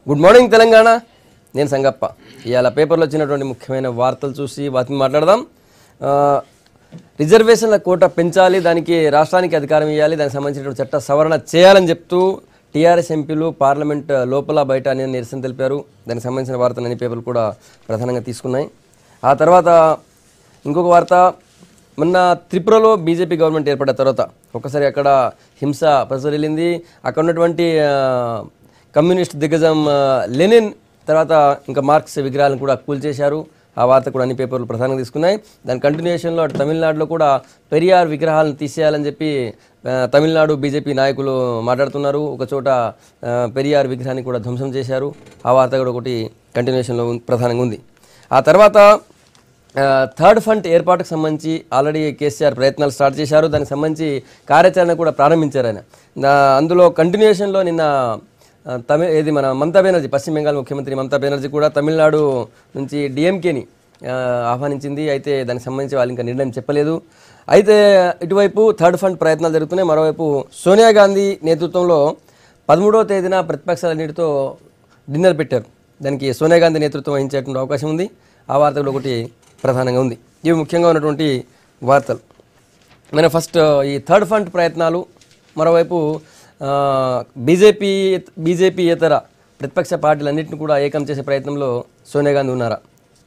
Good morning Telangana నేను సంగప్ప ఇవాళ పేపర్లో వచ్చినటువంటి ముఖ్యమైన వార్తలు చూసి వాటిని మాట్లాడదాం ఆ, రిజర్వేషన్ల కోట పెంచాలి దానికి రాష్ట్రానికి అధికారం ఇవ్వాలి దానికి సంబంధించినటువంటి చట్ట సవరణ చేయాలని చెప్తూ టీఆర్ఎస్ ఎంపీలు పార్లమెంట్ లోపల బయట అని నిరసన తెలిపారు దానికి సంబంధించిన వార్తలు అన్ని పేపర్లు కూడా ప్రధానంగా తీసుకున్నాయి ఆ తర్వాత ఇంకొక వార్త మొన్న త్రిపురలో బీజేపీ గవర్నమెంట్ ఏర్పడిన తర్వాత ఒకసారి అక్కడ హింస ప్రసరిల్లింది అక్కడ ఉన్నటువంటి ఆ, కమ్యూనిస్ట్ దిగ్గజం ఆ, లెనిన్ తర్వాత ఇంకా మార్క్స్ విగ్రహాలను కూడా కూల్చేశారు ఆ వార్త కూడా అన్ని పేపర్లు ప్రధానంగా తీసుకున్నాయి దాని కంటిన్యూషన్లో అటు తమిళనాడులో కూడా పెరియార్ విగ్రహాలను తీసేయాలని చెప్పి ఆ, తమిళనాడు బీజేపీ నాయకులు మాట్లాడుతున్నారు ఒక చోట ఆ, పెరియార్ విగ్రహాన్ని కూడా ధ్వంసం చేశారు ఆ వార్త కూడా ఒకటి కంటిన్యూషన్లో ఉం- ప్రధానంగా ఉంది ఆ తర్వాత ఆ, థర్డ్ ఫండ్ ఏర్పాటుకు సంబంధించి ఆల్రెడీ కేసీఆర్ ప్రయత్నాలు స్టార్ట్ చేశారు దానికి సంబంధించి కార్యాచరణ కూడా ప్రారంభించారు ఆయన దా- అందులో కంటిన్యూషన్లో నిన్న ఆ, తమిళ ఇది మన మమతా బెనర్జీ పశ్చిమ బెంగాల్ ముఖ్యమంత్రి మమతా బెనర్జీ కూడా తమిళనాడు నుంచి డిఎంకేని ఆహ్వానించింది అయితే దానికి సంబంధించి వాళ్ళు ఇంకా నిర్ణయం చెప్పలేదు అయితే ఇటువైపు థర్డ్ ఫండ్ ప్రయత్నాలు జరుగుతున్నాయి మరోవైపు సోనియా గాంధీ నేతృత్వంలో పదమూడవ తేదీన ప్రతిపక్షాలన్నిటితో డిన్నర్ పెట్టారు దానికి సోనియా గాంధీ నేతృత్వం వహించేటువంటి అవకాశం ఉంది ఆ వార్తలు ఒకటి ప్రధానంగా ఉంది ఇవి ముఖ్యంగా ఉన్నటువంటి వార్తలు మన ఫస్ట్ ఈ థర్డ్ ఫండ్ ప్రయత్నాలు మరోవైపు ఆ, బీజేపీ బీజేపీ ఇతర ప్రతిపక్ష పార్టీలన్నింటిని కూడా ఏకం చేసే ప్రయత్నంలో సోనియా గాంధీ ఉన్నారా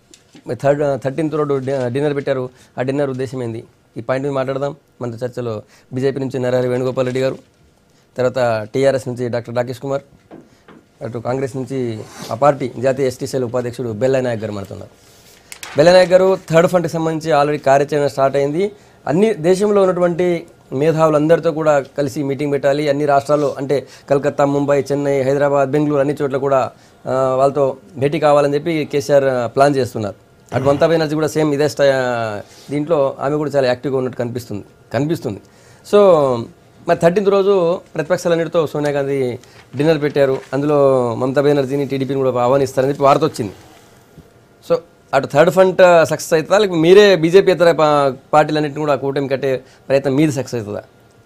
థర్డ్ థర్టీన్త్ రోడ్డు డి- డిన్నర్ పెట్టారు ఆ డిన్నర్ ఉద్దేశం ఏంది ఈ పాయింట్ మీద మాట్లాడదాం మన చర్చలో బీజేపీ నుంచి నరహరి వేణుగోపాల్ రెడ్డి గారు తర్వాత టీఆర్ఎస్ నుంచి డాక్టర్ రాకేష్ కుమార్ అటు కాంగ్రెస్ నుంచి ఆ పార్టీ జాతీయ ఎస్టీ సెల్ ఉపాధ్యక్షుడు బెల్లయ్య నాయక్ గారు మాట్లాడుతున్నారు బెల్లనాయక్ గారు థర్డ్ ఫండ్కి సంబంధించి ఆల్రెడీ కార్యాచరణ స్టార్ట్ అయింది అన్ని దేశంలో ఉన్నటువంటి మేధావులందరితో కూడా కలిసి మీటింగ్ పెట్టాలి అన్ని రాష్ట్రాల్లో అంటే కలకత్తా ముంబై చెన్నై హైదరాబాద్ బెంగళూరు అన్ని చోట్ల కూడా ఆ, వాళ్ళతో భేటీ కావాలని చెప్పి కేసీఆర్ ఆ, ప్లాన్ చేస్తున్నారు అటు మమతా బెనర్జీ కూడా సేమ్ ఇదే స్టై దీంట్లో ఆమె కూడా చాలా యాక్టివ్గా ఉన్నట్టు కనిపిస్తుంది కనిపిస్తుంది సో మరి థర్టీన్త్ రోజు ప్రతిపక్షాలన్నిటితో సోనియా గాంధీ డిన్నర్ పెట్టారు అందులో మమతా బెనర్జీని టీడీపీని కూడా ఆహ్వానిస్తారని చెప్పి వార్త వచ్చింది సో అటు థర్డ్ ఫండ్ సక్సెస్ అవుతుందా లేకపోతే మీరే బీజేపీ ఇతర పా- పార్టీలన్నింటిని కూడా కూటమి కట్టే ప్రయత్నం మీది సక్సెస్ అవుతుందా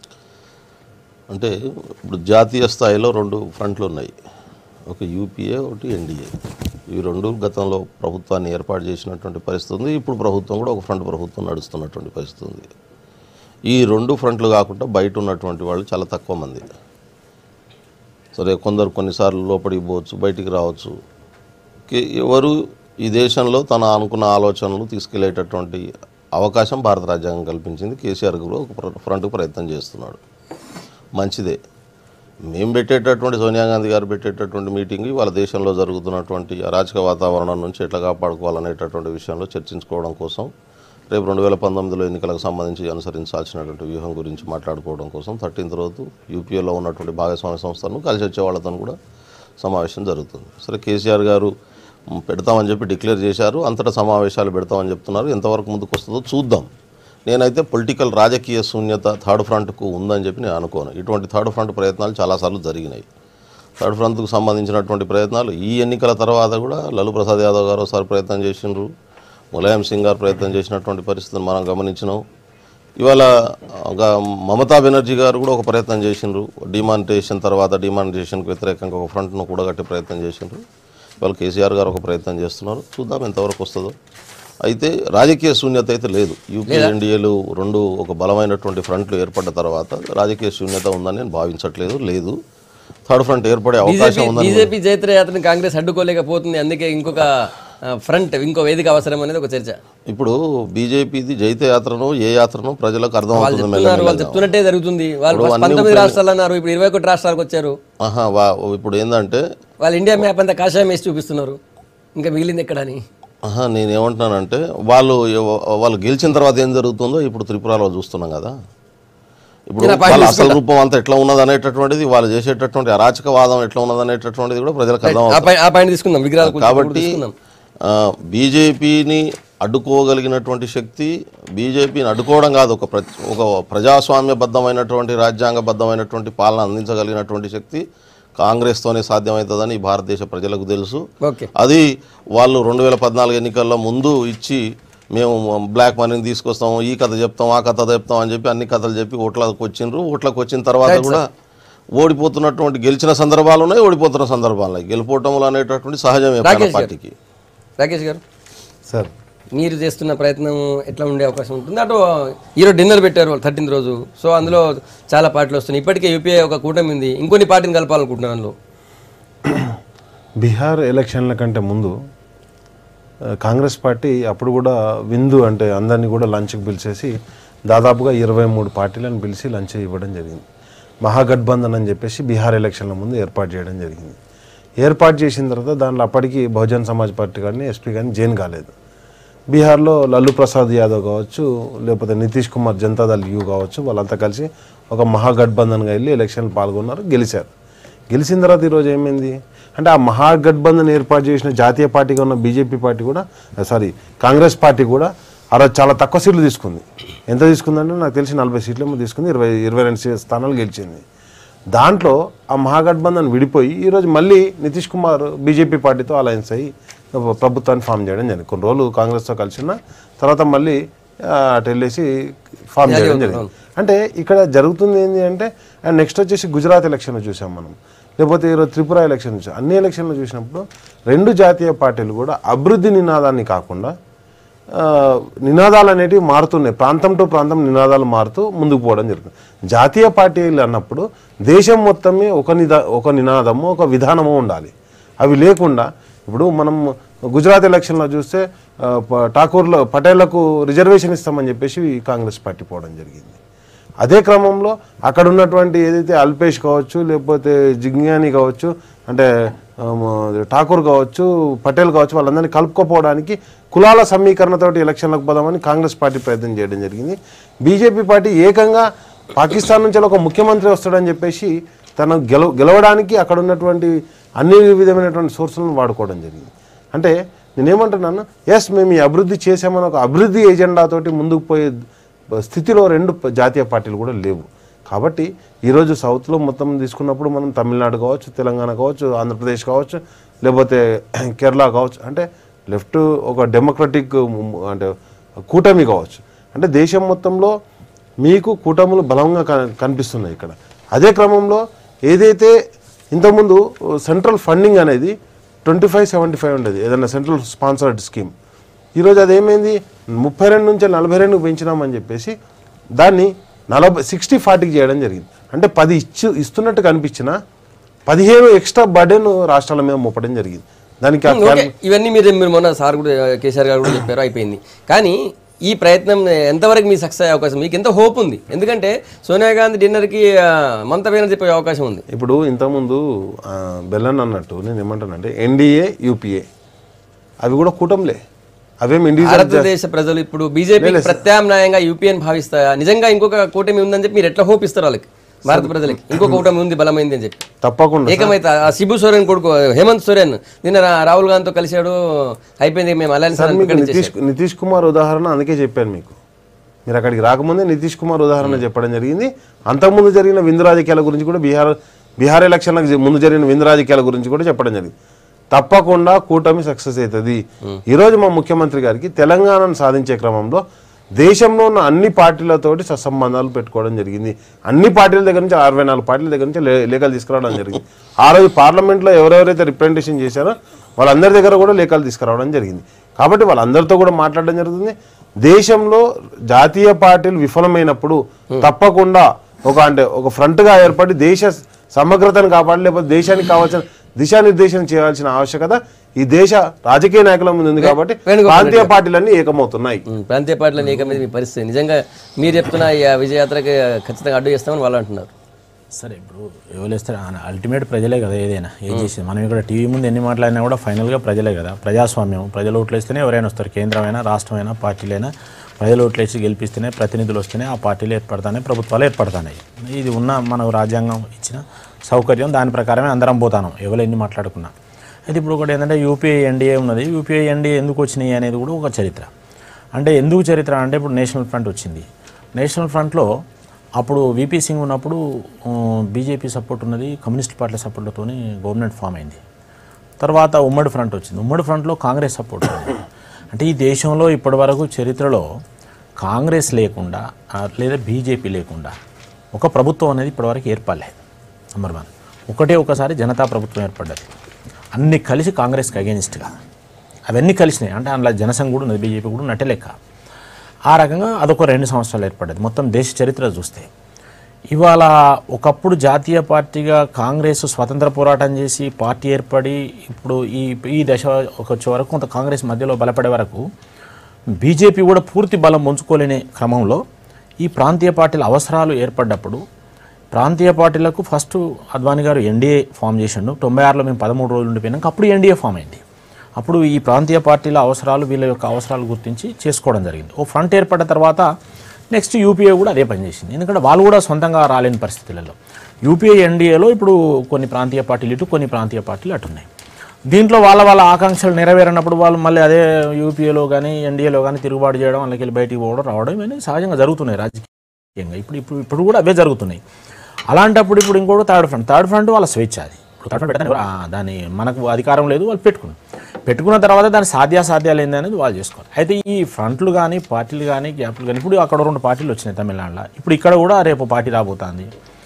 అంటే ఇప్పుడు జాతీయ స్థాయిలో రెండు ఫ్రంట్లు ఉన్నాయి ఒక యూపీఏ ఒకటి ఎన్డీఏ ఇవి రెండు గతంలో ప్రభుత్వాన్ని ఏర్పాటు చేసినటువంటి పరిస్థితి ఉంది ఇప్పుడు ప్రభుత్వం కూడా ఒక ఫ్రంట్ ప్రభుత్వం నడుస్తున్నటువంటి పరిస్థితి ఉంది ఈ రెండు ఫ్రంట్లు కాకుండా బయట ఉన్నటువంటి వాళ్ళు చాలా తక్కువ మంది సరే కొందరు కొన్నిసార్లు లోపలికి పోవచ్చు బయటికి రావచ్చు కే- ఎవరు ఈ దేశంలో తన అనుకున్న ఆలోచనలు తీసుకెళ్లేటటువంటి అవకాశం భారత రాజ్యాంగం కల్పించింది కేసీఆర్ కూడా ఒక ఫ్ర- ఫ్రంట్కు ప్రయత్నం చేస్తున్నాడు మంచిదే మేము పెట్టేటటువంటి సోనియా గాంధీ గారు పెట్టేటటువంటి మీటింగ్ వాళ్ళ దేశంలో జరుగుతున్నటువంటి అరాచక వాతావరణం నుంచి ఎట్లా కాపాడుకోవాలనేటటువంటి విషయంలో చర్చించుకోవడం కోసం రేపు రెండు వేల పంతొమ్మిదిలో ఎన్నికలకు సంబంధించి అనుసరించాల్సినటువంటి వ్యూహం గురించి మాట్లాడుకోవడం కోసం థర్టీన్త్ రోజు యూపీఏలో ఉన్నటువంటి భాగస్వామ్య సంస్థలను కలిసి వచ్చే వాళ్ళతో కూడా సమావేశం జరుగుతుంది సరే కేసీఆర్ గారు మ్, పెడతామని చెప్పి డిక్లేర్ చేశారు అంతటా సమావేశాలు పెడతామని చెప్తున్నారు ఎంతవరకు ముందుకు వస్తుందో చూద్దాం నేనైతే పొలిటికల్ రాజకీయ శూన్యత థర్డ్ ఫ్రంట్కు ఉందని చెప్పి నేను అనుకోను ఇటువంటి థర్డ్ ఫ్రంట్ ప్రయత్నాలు చాలాసార్లు జరిగినాయి థర్డ్ ఫ్రంట్కు సంబంధించినటువంటి ప్రయత్నాలు ఈ ఎన్నికల తర్వాత కూడా లలు ప్రసాద్ యాదవ్ గారు ఒకసారి ప్రయత్నం చేసిండ్రు ములాయం సింగ్ గారు ప్రయత్నం చేసినటువంటి పరిస్థితిని మనం గమనించినాం ఇవాళ ఒక మమతా బెనర్జీ గారు కూడా ఒక ప్రయత్నం చేసిండ్రు డిమానిటేషన్ తర్వాత డిమానిటేషన్కి వ్యతిరేకంగా ఒక ఫ్రంట్ను కూడగట్టే ప్రయత్నం చేసిండ్రు ఇవాళ కేసీఆర్ గారు ఒక ప్రయత్నం చేస్తున్నారు చూద్దాం ఎంతవరకు వస్తుందో అయితే రాజకీయ శూన్యత అయితే లేదు యూపీ ఎన్డీఏలు రెండు ఒక బలమైనటువంటి ఫ్రంట్లు ఏర్పడ్డ తర్వాత రాజకీయ శూన్యత ఉందని నేను భావించట్లేదు లేదు థర్డ్ ఫ్రంట్ ఏర్పడే అవకాశం బీజేపీ ఉందని బీజేపీ జైత్ర యాత్రని కాంగ్రెస్ అడ్డుకోలేకపోతుంది అందుకే ఇంకొక ఫ్రంట్ ఇంకో వేదిక అవసరం అనేది ఒక చర్చ ఇప్పుడు బీజేపీది జైత యాత్రను ఏ యాత్రను ప్రజలకు అర్థమవుతుంది చెప్తున్నారు మెల్లమెల్లగా. వాళ్ళు చెప్తున్నట్టే జరుగుతుంది వాళ్ళు ఇప్పుడు ఫస్ట్ అన్ని పంతొమ్మిది రాష్ట్రాలు అన్నారు ఇప్పుడు ఇరవై ఒకటి రాష్ట్రాలకు వచ్చారు ఆహా వా ఇప్పుడు ఏంటంటే వాళ్ళు ఇండియా మ్యాప్ అంతా కాషాయం వేసి చూపిస్తున్నారు ఇంకా మిగిలింది ఎక్కడ అని ఆహా నేనేమంటున్నానంటే వాళ్ళు ఎవ- వాళ్ళు గెలిచిన తర్వాత ఏం జరుగుతుందో ఇప్పుడు త్రిపురలో చూస్తున్నాం కదా ఇప్పుడు నేను ఆ point వాళ్ళ అసలు రూపం అంతా ఎట్లా ఉన్నది అనేటటువంటిది వాళ్ళు చేసేటటువంటి అరాచకవాదం ఎట్లా ఉన్నది అనేటటువంటిది కూడా ప్రజలకు అర్థం ఆ పాయింట్- ఆ పాయింట్ తీసుకుందాం విగ్రహాలు కూర్చో- కాబట్టి తీసుకుందాం బీజేపీని అడ్డుకోగలిగినటువంటి శక్తి బీజేపీని అడ్డుకోవడం కాదు ఒక ప్ర ఒక ప్రజాస్వామ్యబద్ధమైనటువంటి రాజ్యాంగబద్ధమైనటువంటి పాలన అందించగలిగినటువంటి శక్తి కాంగ్రెస్తోనే సాధ్యమవుతుందని ఈ భారతదేశ ప్రజలకు తెలుసు ఓకే అది వాళ్ళు రెండు వేల పద్నాలుగు ఎన్నికల్లో ముందు ఇచ్చి మేము బ్లాక్ మనీని తీసుకొస్తాము ఈ కథ చెప్తాం ఆ కథ చెప్తాం అని చెప్పి అన్ని కథలు చెప్పి ఓట్లకు వచ్చిండ్రు ఓట్లకు వచ్చిన తర్వాత కూడా ఓడిపోతున్నటువంటి గెలిచిన సందర్భాలు ఉన్నాయి ఓడిపోతున్న సందర్భాలు ఉన్నాయి గెలుపోవటంలో అనేటటువంటి సహజమే రాకేష్ మన గారు. పార్టీకి రాకేష్ గారు సార్ మీరు చేస్తున్న ప్రయత్నం ఎట్లా ఉండే అవకాశం ఉంటుంది అటు ఈరోజు డిన్నర్ పెట్టారు థర్టీన్త్ రోజు సో అందులో చాలా పార్టీలు వస్తున్నాయి ఇప్పటికే యూపీఐ ఒక కూటమి ఉంది ఇంకొన్ని పార్టీని కలపాలనుకుంటున్నారు అందులో బీహార్ ఎలక్షన్ల కంటే ముందు ఆ, కాంగ్రెస్ పార్టీ అప్పుడు కూడా విందు అంటే అందరినీ కూడా లంచ్కి పిలిచేసి దాదాపుగా ఇరవై మూడు పార్టీలను పిలిచి లంచ్ ఇవ్వడం జరిగింది మహాగఠబంధన్ అని చెప్పేసి బీహార్ ఎలక్షన్ల ముందు ఏర్పాటు చేయడం జరిగింది ఏర్పాటు చేసిన తర్వాత దాంట్లో అప్పటికి బహుజన్ సమాజ్ పార్టీ కానీ ఎస్పీ కానీ జైన్ కాలేదు బీహార్లో లల్లు ప్రసాద్ యాదవ్ కావచ్చు లేకపోతే నితీష్ కుమార్ జనతాదళ్ యూ కావచ్చు వాళ్ళంతా కలిసి ఒక మహాగఠబంధన్గా వెళ్ళి ఎలక్షన్లు పాల్గొన్నారు గెలిచారు గెలిచిన తర్వాత ఈరోజు ఏమైంది అంటే ఆ మహాగఠబంధన్ ఏర్పాటు చేసిన జాతీయ పార్టీగా ఉన్న బీజేపీ పార్టీ కూడా సారీ కాంగ్రెస్ పార్టీ కూడా ఆ రోజు చాలా తక్కువ సీట్లు తీసుకుంది ఎంత తీసుకుందంటే నాకు తెలిసి నలభై సీట్లు ఏమో తీసుకుంది ఇరవై ఇరవై రెండు సీ- స్థానాలు గెలిచింది దాంట్లో ఆ మహాగఠబంధన్ విడిపోయి ఈరోజు మళ్ళీ నితీష్ కుమార్ బీజేపీ పార్టీతో అలయన్స్ అయ్యి ప్రభుత్వాన్ని ఫామ్ చేయడం జరిగింది కొన్ని రోజులు కాంగ్రెస్తో కలిసి ఉన్న తర్వాత మళ్ళీ ఆ, అటు వెళ్ళేసి ఫామ్ చేయడం జరిగింది అంటే ఇక్కడ జరుగుతుంది ఏంటి అంటే అండ్ నెక్స్ట్ వచ్చేసి గుజరాత్ ఎలక్షన్ చూసాం మనం లేకపోతే ఈరోజు త్రిపుర ఎలక్షన్ చూసాం అన్ని ఎలక్షన్లు చూసినప్పుడు రెండు జాతీయ పార్టీలు కూడా అభివృద్ధి నినాదాన్ని కాకుండా ఆ, నినాదాలు అనేటివి మారుతున్నాయి ప్రాంతం టు ప్రాంతం నినాదాలు మారుతూ ముందుకు పోవడం జరుగుతుంది జాతీయ పార్టీలు అన్నప్పుడు దేశం మొత్తమే ఒక నిదా ఒక నినాదము ఒక విధానము ఉండాలి అవి లేకుండా ఇప్పుడు మనం గుజరాత్ ఎలక్షన్లో చూస్తే ఆ, ప- ఠాకూర్లో పటేళ్లకు రిజర్వేషన్ ఇస్తామని చెప్పేసి కాంగ్రెస్ పార్టీ పోవడం జరిగింది అదే క్రమంలో అక్కడ ఉన్నటువంటి ఏదైతే అల్పేష్ కావచ్చు లేకపోతే జిజ్ఞాని కావచ్చు అంటే ఆమ్, ఠాకూర్ కావచ్చు పటేల్ కావచ్చు వాళ్ళందరినీ కలుపుకోపోవడానికి కులాల సమీకరణతోటి ఎలక్షన్లకు పోదామని కాంగ్రెస్ పార్టీ ప్రయత్నం చేయడం జరిగింది బీజేపీ పార్టీ ఏకంగా పాకిస్తాన్ నుంచి ఒక ముఖ్యమంత్రి వస్తాడని చెప్పేసి తను గెలవ గెలవడానికి అక్కడ ఉన్నటువంటి అన్ని విధమైనటువంటి సోర్సులను వాడుకోవడం జరిగింది అంటే నేనేమంటున్నాను ఎస్ మేము ఈ అభివృద్ధి చేసామని ఒక అభివృద్ధి ఎజెండాతోటి ముందుకు పోయే స్థితిలో రెండు ప- జాతీయ పార్టీలు కూడా లేవు కాబట్టి ఈరోజు సౌత్లో మొత్తం తీసుకున్నప్పుడు మనం తమిళనాడు కావచ్చు తెలంగాణ కావచ్చు ఆంధ్రప్రదేశ్ కావచ్చు లేకపోతే కేరళ కావచ్చు అంటే లెఫ్ట్ ఒక డెమోక్రటిక్ ము- అంటే కూటమి కావచ్చు అంటే దేశం మొత్తంలో మీకు కూటములు బలంగా క- కనిపిస్తున్నాయి ఇక్కడ అదే క్రమంలో ఏదైతే ఇంతకుముందు సెంట్రల్ ఫండింగ్ అనేది ట్వంటీ ఫైవ్ సెవెంటీ ఫైవ్ ఉండేది ఏదైనా సెంట్రల్ స్పాన్సర్డ్ స్కీమ్ ఈరోజు అదేమైంది ముప్పై రెండు నుంచి నలభై రెండుకు పెంచినామని చెప్పేసి దాన్ని నలభై సిక్స్టీ ఫార్టీకి చేయడం జరిగింది అంటే పది ఇచ్చు ఇస్తున్నట్టు కనిపించిన పదిహేను ఎక్స్ట్రా బర్డెన్ రాష్ట్రాల మీద మోపడం జరిగింది దానికి ఆ ఓకే ఇవన్నీ మీరు మీరు మొన్న సార్ కూడా కేసీఆర్ గారు కూడా చెప్పారు అయిపోయింది కానీ ఈ ప్రయత్నం ఎంతవరకు మీ సక్సెస్ అయ్యే అవకాశం మీకు ఎంత హోప్ ఉంది ఎందుకంటే సోనియా గాంధీ డిన్నర్కి మమతా బెనర్జీ చెప్పే అవకాశం ఉంది ఇప్పుడు ఇంతకుముందు ఆ, బెల్లన్ అన్నట్టు నేను ఏమంటానంటే ఎన్డీఏ యూపీఏ అవి కూడా కూటమిలే అవేం ఇండివిజువల్ భారతదేశ ప్రజలు ఇప్పుడు బీజేపీ ప్రత్యామ్నాయంగా యూపీఎన్ భావిస్తాయా నిజంగా ఇంకొక కూటమి ఉందని చెప్పి మీరు ఎట్లా హోప్ ఇస్తారు వాళ్ళకి భారత ప్రజలకి ఇంకొక కూటమి ఉంది బలమైంది అని చెప్పి తప్పకుండా ఏకమైతే ఆ శిబు సోరెన్ కొడుకు హేమంత్ సోరెన్ నిన్న రా- రాహుల్ గాంధీతో కలిశాడు అయిపోయింది మేము అలయన్స్ సార్ మీకు నితీష్ నితీష్ కుమార్ ఉదాహరణ అందుకే చెప్పాను మీకు మీరు అక్కడికి రాకముందే నితీష్ కుమార్ ఉదాహరణ చెప్పడం జరిగింది అంతకుముందు జరిగిన విందు రాజకీయాల గురించి కూడా బీహార్ బీహార్ ఎలక్షన్లకు జ- ముందు జరిగిన విందు రాజకీయాల గురించి కూడా చెప్పడం జరిగింది తప్పకుండా కూటమి సక్సెస్ అవుతుంది ఈరోజు మా ముఖ్యమంత్రి గారికి తెలంగాణను సాధించే క్రమంలో దేశంలో ఉన్న అన్ని పార్టీలతోటి సత్సంబంధాలు పెట్టుకోవడం జరిగింది అన్ని పార్టీల దగ్గర నుంచి అరవై నాలుగు పార్టీల దగ్గర నుంచి లే- లేఖలు తీసుకురావడం జరిగింది ఆ రోజు పార్లమెంట్లో ఎవరెవరైతే రిప్రజెంటేషన్ చేశారో వాళ్ళందరి దగ్గర కూడా లేఖలు తీసుకురావడం జరిగింది కాబట్టి వాళ్ళందరితో కూడా మాట్లాడడం జరుగుతుంది దేశంలో జాతీయ పార్టీలు విఫలమైనప్పుడు తప్పకుండా ఒక అంటే ఒక ఫ్రంట్గా ఏర్పడి దేశ సమగ్రతను కాపాడి లేకపోతే దేశానికి కావాల్సిన దిశానిర్దేశం చేయాల్సిన ఆవశ్యకత ఈ దేశ రాజకీయ నాయకుల ముందు ఉంది కాబట్టి వేణుగోపాల్ ప్రాంతీయ పార్టీలన్నీ ఏకమవుతున్నాయి ఉమ్, ప్రాంతీయ పార్టీల ఏక మీద మీ పరిస్థితి నిజంగా మీరు చెప్తున్న ఈ విజయయాత్రకి ఖచ్చితంగా అడ్డు చేస్తామని వాళ్ళు అంటున్నారు సరే ఇప్పుడు ఎవరు వేస్తారు అల్టిమేట్ ప్రజలే కదా ఏదైనా ఏం చేసేది మనం ఇక్కడ టీవీ ముందు ఎన్ని మాట్లాడినా కూడా ఫైనల్గా ప్రజలే కదా ప్రజాస్వామ్యం ప్రజలు ఓట్లేస్తేనే ఎవరైనా వస్తారు కేంద్రమైనా రాష్ట్రమైనా పార్టీలైనా ప్రజలు ఓట్లేసి గెలిపిస్తేనే ప్రతినిధులు వస్తేనే ఆ పార్టీలు ఏర్పడతాయి ప్రభుత్వాలు ఏర్పడతాయి ఇది ఉన్న మనకు రాజ్యాంగం ఇచ్చిన సౌకర్యం దాని ప్రకారమే అందరం పోతాను ఎవరు ఎన్ని మాట్లాడుకున్నా అయితే ఇప్పుడు ఒకటి ఏంటంటే యూపీఐ ఎన్డీఏ ఉన్నది యూపీఐ ఎన్డీఏ ఎందుకు వచ్చినాయి అనేది కూడా ఒక చరిత్ర అంటే ఎందుకు చరిత్ర అంటే ఇప్పుడు నేషనల్ ఫ్రంట్ వచ్చింది నేషనల్ ఫ్రంట్లో అప్పుడు వీపీ సింగ్ ఉన్నప్పుడు బీజేపీ సపోర్ట్ ఉన్నది కమ్యూనిస్ట్ పార్టీల సపోర్ట్లతో గవర్నమెంట్ ఫామ్ అయింది తర్వాత ఉమ్మడి ఫ్రంట్ వచ్చింది ఉమ్మడి ఫ్రంట్లో కాంగ్రెస్ సపోర్ట్ ఉంది అంటే ఈ దేశంలో ఇప్పటివరకు చరిత్రలో కాంగ్రెస్ లేకుండా ఆ, లేదా బీజేపీ లేకుండా ఒక ప్రభుత్వం అనేది ఇప్పటివరకు ఏర్పడలేదు నెంబర్ వన్ ఒకటే ఒకసారి జనతా ప్రభుత్వం ఏర్పడ్డది అన్ని కలిసి కాంగ్రెస్కి అగేనిస్ట్గా అవన్నీ కలిసినాయి అంటే అందులో జనసంఘ కూడా ఉన్నది బీజేపీ కూడా ఉన్నట్టే లెక్క ఆ రకంగా అదొక రెండు సంవత్సరాలు ఏర్పడ్డది మొత్తం దేశ చరిత్ర చూస్తే ఇవాళ ఒకప్పుడు జాతీయ పార్టీగా కాంగ్రెస్ స్వతంత్ర పోరాటం చేసి పార్టీ ఏర్పడి ఇప్పుడు ఈ ఈ దశ ఒక వచ్చే వరకు కొంత కాంగ్రెస్ మధ్యలో బలపడే వరకు బీజేపీ కూడా పూర్తి బలం పుంజుకోలేని క్రమంలో ఈ ప్రాంతీయ పార్టీల అవసరాలు ఏర్పడ్డప్పుడు ప్రాంతీయ పార్టీలకు ఫస్ట్ అద్వానీ గారు ఎన్డీఏ ఫామ్ చేసిండు తొంభై ఆరులో మేము పదమూడు రోజులు ఉండిపోయినాక అప్పుడు ఎన్డీఏ ఫామ్ అయింది అప్పుడు ఈ ప్రాంతీయ పార్టీల అవసరాలు వీళ్ళ యొక్క అవసరాలు గుర్తించి చేసుకోవడం జరిగింది ఓ ఫ్రంట్ ఏర్పడ్డ తర్వాత నెక్స్ట్ యూపీఏ కూడా అదే పనిచేసింది ఎందుకంటే వాళ్ళు కూడా సొంతంగా రాలేని పరిస్థితులలో యూపీఏ ఎన్డీఏలో ఇప్పుడు కొన్ని ప్రాంతీయ పార్టీలు ఇటు కొన్ని ప్రాంతీయ పార్టీలు అటున్నాయి దీంట్లో వాళ్ళ వాళ్ళ ఆకాంక్షలు నెరవేరినప్పుడు వాళ్ళు మళ్ళీ అదే యూపీఏలో కానీ ఎన్డీఏలో కానీ తిరుగుబాటు చేయడం వాళ్ళకి వెళ్ళి బయటికి పోవడం రావడం ఇవన్నీ సహజంగా జరుగుతున్నాయి రాజకీయంగా ఇప్పుడు ఇప్పుడు ఇప్పుడు కూడా అవే జరుగుతున్నాయి అలాంటప్పుడు ఇప్పుడు ఇంకోటి థర్డ్ ఫ్రంట్ థర్డ్ ఫ్రంట్ వాళ్ళ స్వేచ్ఛ అది ఇప్పుడు థర్డ్ ఫ్రంట్ పెట్టడానికి ఎవరు- ఆ, దాని మనకు అధికారం లేదు వాళ్ళు పెట్టుకున్నారు పెట్టుకున్న తర్వాత దాని సాధ్యాసాధ్యాలు ఏంది అనేది వాళ్ళు చేసుకోవాలి అయితే ఈ ఫ్రంట్లు కానీ పార్టీలు కానీ గ్యాప్లు కానీ ఇప్పుడు అక్కడ రెండు పార్టీలు వచ్చినాయి తమిళనాడులో ఇప్పుడు ఇక్కడ కూడా రేపు పార్టీ రాబోతుంది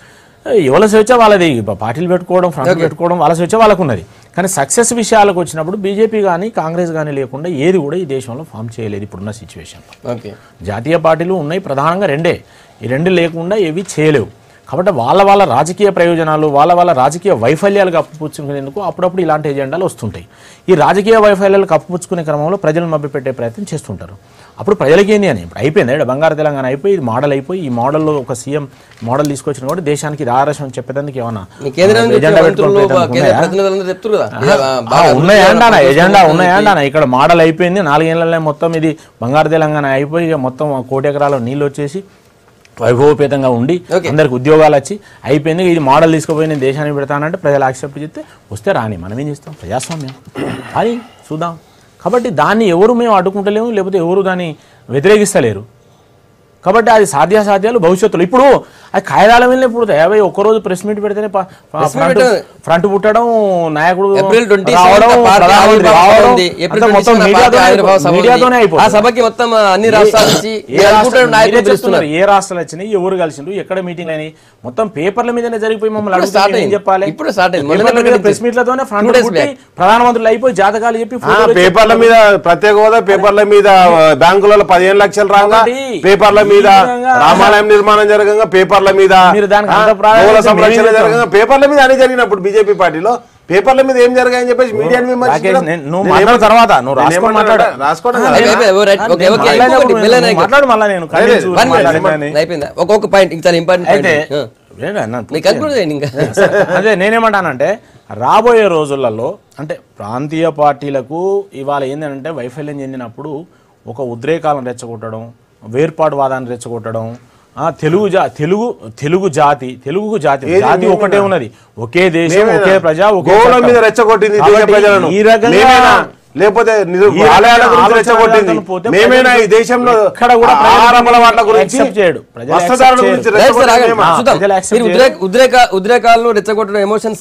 ఎవరి స్వేచ్ఛ వాళ్ళది ఇప్పుడు పార్టీలు పెట్టుకోవడం ఫ్రంట్ పెట్టుకోవడం వాళ్ళ స్వేచ్ఛ వాళ్ళకు ఉన్నది కానీ సక్సెస్ విషయాలకు వచ్చినప్పుడు బీజేపీ కానీ కాంగ్రెస్ కానీ లేకుండా ఏది కూడా ఈ దేశంలో ఫామ్ చేయలేదు ఇప్పుడున్న సిచ్యువేషన్లో ఓకే జాతీయ పార్టీలు ఉన్నాయి ప్రధానంగా రెండే ఈ రెండు లేకుండా ఏవి చేయలేవు కాబట్టి వాళ్ళ వాళ్ళ రాజకీయ ప్రయోజనాలు వాళ్ళ వాళ్ళ రాజకీయ వైఫల్యాలు కప్పుపుచ్చుకునేందుకు అప్పుడప్పుడు ఇలాంటి ఎజెండాలు వస్తుంటాయి ఈ రాజకీయ వైఫల్యాలు కప్పుపుచ్చుకునే క్రమంలో ప్రజలను మభ్యపెట్టే ప్రయత్నం చేస్తుంటారు అప్పుడు ప్రజలకి ఏంది అని ఇప్పుడు అయిపోయింది ఇక్కడ బంగారు తెలంగాణ అయిపోయి ఇది మోడల్ అయిపోయి ఈ మోడల్లో ఒక సీఎం మోడల్ తీసుకొచ్చిన కూడా దేశానికి ఇది ఆదర్శం చెప్పేదానికి ఏమన్నా మీ కేంద్రం నుంచి ఎజెండా వచ్చే పెట్టుకొని మంత్రులు ప్రయత్నం కేంద్ర ఉన్నాయా? ప్రతినిధులందరూ చెప్తారు కదా ఇది, ఆ, ఆ, బాగా ఉన్నాయండి అన్న అభివృద్ధి ఎజెండా చేయాలని ఉన్నాయండి అన్న ఇక్కడ మోడల్ అయిపోయింది నాలుగేళ్లలో మొత్తం ఇది బంగారు తెలంగాణ అయిపోయి ఇక మొత్తం కోటి ఎకరాల నీళ్ళు వచ్చేసి వైభవపేతంగా ఉండి Okay. అందరికి ఉద్యోగాలు వచ్చి అయిపోయింది ఇది మోడల్ తీసుకుపోయి నేను దేశానికి పెడతానంటే ప్రజలు యాక్సెప్ట్ చేస్తే వస్తే రాని మనం ఏం చేస్తాం ప్రజాస్వామ్యం అది చూద్దాం కాబట్టి దాన్ని ఎవరు మేము అడ్డుకుంటలేము లేకపోతే ఎవరు దాన్ని వ్యతిరేకిస్తలేరు కాబట్టి అది సాధ్యాసాధ్యాలు భవిష్యత్తులో ఇప్పుడు అది కాయదాల మీద ఇప్పుడు యాభై ఒక్కరోజు ప్రెస్ మీట్ పెడితేనే ప- meet ఫ్రంట్ పెట్టదు. ఫ్రంట్ పుట్టడం నాయకుడు ఏప్రిల్ ట్వంటీ రావడం, ప్రధానమంత్రి రావడం, ఏప్రిల్ అంతా మొత్తం మీడియాతోనే మీడియాతోనే ఆ అయిపోతుంది సభకి మొత్తం అన్ని రాష్ట్రాల నుంచి ఏ ఈ రాష్ట్రం- అనుకుంటున్న నాయకులు మీరే పిలుస్తున్నారు చెప్తున్నారు, ఏ రాష్ట్రాలు వచ్చినాయి ఎవరు కలిసిండు ఎక్కడ మీటింగ్ అయినాయి మొత్తం పేపర్ల మీదనే జరిగిపోయి మమ్మల్ని ఇప్పుడు అడుగుతే start మేము ఏం అయింది. చెప్పాలి ఇప్పుడు start అయింది. మొన్ననే పేపర్ల మీద ప్రకటించింది. ప్రెస్ మీట్లతోనే ఫ్రంట్ Two days పుట్టి back. ప్రధానమంత్రులు అయిపోయి జాతకాలు చెప్పి ఆ, ఫోటోలు పేపర్ల చెప్పి- మీద ప్రత్యేక హోదా పేపర్ల మీద ఆ, బ్యాంకులలో పదిహేను లక్షలు రాగా ఒకటి, పేపర్ల మీద ఈ విధంగా- రామాలయం నిర్మాణం జరగంగా పేపర్ల మీద మీరు దానికి ఆ, అంత ప్రాధాన్యత మూల మేము సంరక్షణ ఏం చేస్తాం? జరగంగా పేపర్ల మీద అని జరిగినప్పుడు బీజేపీ పార్టీలో పేపర్ల మీద ఏం జరిగాయని చెప్పేసి మీడియాని విమర్శించడం రాకేష్, నేను- నువ్వు నేను మాట్లాడిన ఏమంటున్నా- తర్వాత నువ్వు నేను రాసుకొని ఏమంటున్నా- మాట్లాడు. రాసుకోవడం ఆ, కాదు. అయిపోయి, అయిపోయి, right. ఆ, ఓకే, నేను ఓకే. మాట్లాడినప్పుడు ఇంకొకటి, నువ్వు బిల్లర్ నాయక్. మాట్లాడు మళ్ళా నేను కళ్ళు లేదు, చూసి One minute. మాట్లాడేదాన్ని. అయిపోయిందా ఒక్కొక్క పాయింట్ ఇంకా చాలా ఇంపార్టెంట్ అయితే పాయింట్ ఏంటి అన్న, మీ కన్క్లూడ్ చేయండి ఇంకా అదే నేనేమంటానంటే రాబోయే రోజులలో అంటే ప్రాంతీయ పార్టీలకు ఇవాళ ఏంటంటే వైఫల్యం చెందినప్పుడు ఒక ఉద్రేకాలను రెచ్చగొట్టడం వేర్పాటువాదాన్ని రెచ్చగొట్టడం ఆ, తెలుగు జా తెలుగు తెలుగు జాతి తెలుగు జాతి ఏది జాతి మేమేనా? ఒకటే ఉన్నది ఒకే దేశం మేమేనా? ఒకే ప్రజ ఒకే గోవుల చట్టం. మీద రెచ్చగొట్టింది దేశ కాబట్టి ప్రజలను ఈ రకంగా మేమేనా? లేకపోతే నిరు- ఈ రకంగా ఆలయాల గురించి ఆలోచన రెచ్చగొట్టింది విధానం పోతే మేమేనా ఈ ప్రజలు దేశంలో ఎక్కడ కూడా ప్రజలు ఆహారం అలవాట్ల గురించి accept చేయడు. ప్రజలు వస్త్రధారణ accept గురించి చేయరు. రైట్ సార్ రెచ్చగొట్టింది ఆగండి. మేమా? చూద్దాం. ప్రజలు accept మీరు ఉద్రేక ఉద్రేక ఉద్రేకాలను రెచ్చగొట్టడం ఎమోషన్స్